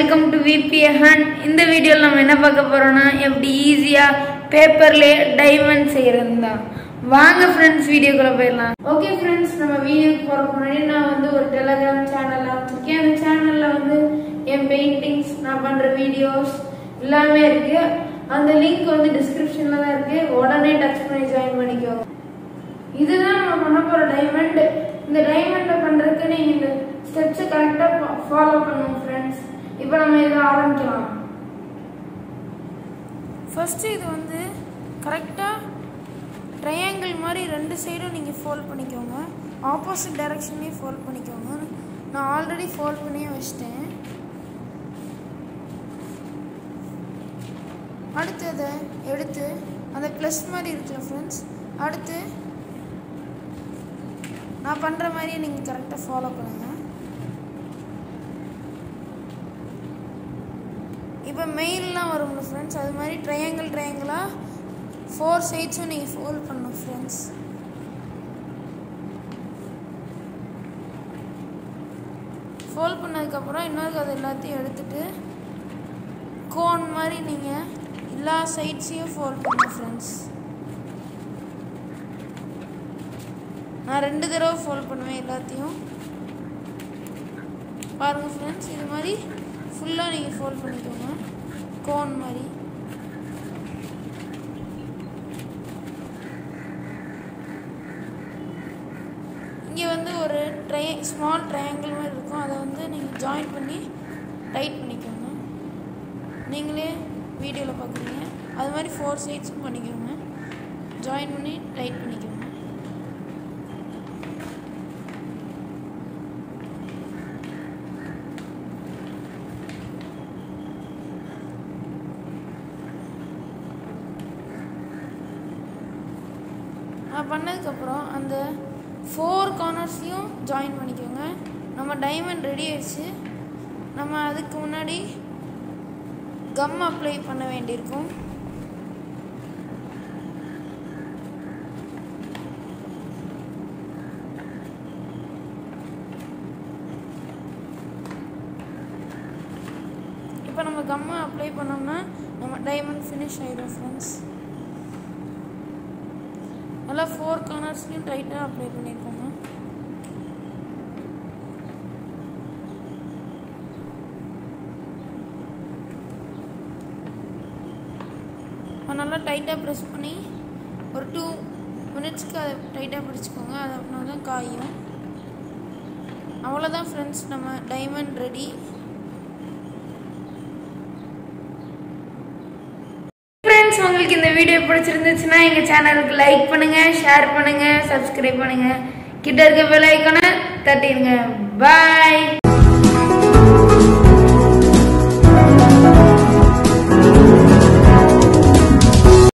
welcome to VBA ஹன் இந்த வீடியோவில் நம்ம என்ன பார்க்க போறோம்னா எப்படி ஈஸியாக பேப்பர்லேயே டைமண்ட் செய்கிறது தான் வாங்க ஃப்ரெண்ட்ஸ் வீடியோக்குள்ள போயிடலாம் ஓகே ஃப்ரெண்ட்ஸ் நம்ம வீடியோக்கு போகிறதுக்கு முன்னாடி நான் வந்து ஒரு டெலகிராம் சேனல் வச்சிருக்கேன் அந்த சேனலில் வந்து என் பெயிண்டிங்ஸ் நான் பண்ணுற வீடியோஸ் எல்லாமே இருக்கு அந்த லிங்க் வந்து டிஸ்கிரிப்ஷனில் தான் இருக்கு உடனே டச் பண்ணி ஜாயின் பண்ணிக்கோங்க இதுதான் நம்ம பண்ண போற டைமண்ட் இந்த டைமண்ட பண்றதுக்கு நீங்க இந்த ஸ்டெப்ஸ் கரெக்டா ஃபாலோ பண்ணணும் ஃப்ரெண்ட்ஸ் இப்போ நம்ம இதை ஆரம்பிக்கலாம் ஃபர்ஸ்ட் இது வந்து கரெக்டாக ட்ரையாங்கிள் மாதிரி ரெண்டு சைடும் நீங்கள் ஃபோல்ட் பண்ணிக்கோங்க ஆப்போசிட் டைரக்ஷன்லேயே ஃபோல்ட் பண்ணிக்கோங்க நான் ஆல்ரெடி ஃபோல்ட் பண்ணியே வச்சிட்டேன் அடுத்து அதை எடுத்து அந்த ப்ளஸ் மாதிரி இருக்குல்ல ஃப்ரெண்ட்ஸ் அடுத்து நான் பண்ணுற மாதிரியே நீங்கள் கரெக்டாக ஃபாலோ பண்ணுங்கள் இப்போ மெயிலெலாம் வரும்ல ஃப்ரெண்ட்ஸ் அது மாதிரி ட்ரையாங்கிள் ட்ரையாங்கிளாக ஃபோர் சைட்ஸும் நீங்கள் ஃபோல்ட் பண்ணணும் ஃப்ரெண்ட்ஸ் ஃபோல்ட் பண்ணதுக்கப்புறம் இன்னொரு அது எல்லாத்தையும் எடுத்துட்டு கோன் மாதிரி நீங்கள் எல்லா சைட்ஸையும் ஃபோல்ட் பண்ணணும் ஃப்ரெண்ட்ஸ் நான் ரெண்டு தடவை ஃபோல்ட் பண்ணுவேன் எல்லாத்தையும் பாருங்கள் ஃப்ரெண்ட்ஸ் இது மாதிரி ஃபுல்லாக நீங்கள் ஃபோல்ட் பண்ணிக்கோங்க கோன் மாதிரி இங்கே வந்து ஒரு ட்ரை ஸ்மால் ட்ரையாங்கிள் மாதிரி இருக்கும் அதை வந்து நீங்கள் ஜாயின் பண்ணி டைட் பண்ணிக்கோங்க நீங்களே வீடியோவில் பார்க்குறீங்க அது மாதிரி ஃபோர் சைட்ஸும் பண்ணிக்கோங்க ஜாயின் பண்ணி டைட் பண்ணிக்கோங்க நான் பண்ணதுக்கப்புறம் அந்த ஃபோர் கார்னர்ஸையும் ஜாயின் பண்ணிக்கோங்க நம்ம டைமண்ட் ரெடி ஆயிடுச்சு நம்ம அதுக்கு முன்னாடி கம் அப்ளை பண்ண வேண்டியிருக்கும் இப்போ நம்ம கம்மை அப்ளை பண்ணோம்னா நம்ம டைமண்ட் ஃபினிஷ் ஆயிடும் ஃப்ரெண்ட்ஸ் நல்லா ஃபோர் கார்னர்ஸ்லையும் டைட்டாக அப்ளை பண்ணியிருக்கோங்க நல்லா டைட்டாக ப்ரெஸ் பண்ணி ஒரு டூ மினிட்ஸ்க்கு அதை டைட்டாக பிடிச்சிக்கோங்க அது அப்படின்னா தான் காயும் அவ்வளோதான் ஃப்ரெண்ட்ஸ் நம்ம டைமண்ட் ரெடி ஃப்ரெண்ட்ஸ் உங்களுக்கு இந்த வீடியோ பிடிச்சிருந்துச்சுன்னா எங்கள் சேனலுக்கு லைக் பண்ணுங்க ஷேர் பண்ணுங்க சப்ஸ்கிரைப் பண்ணுங்க கிட்ட இருக்க பெல் ஐக்கானை தட்டிடுங்க பாய்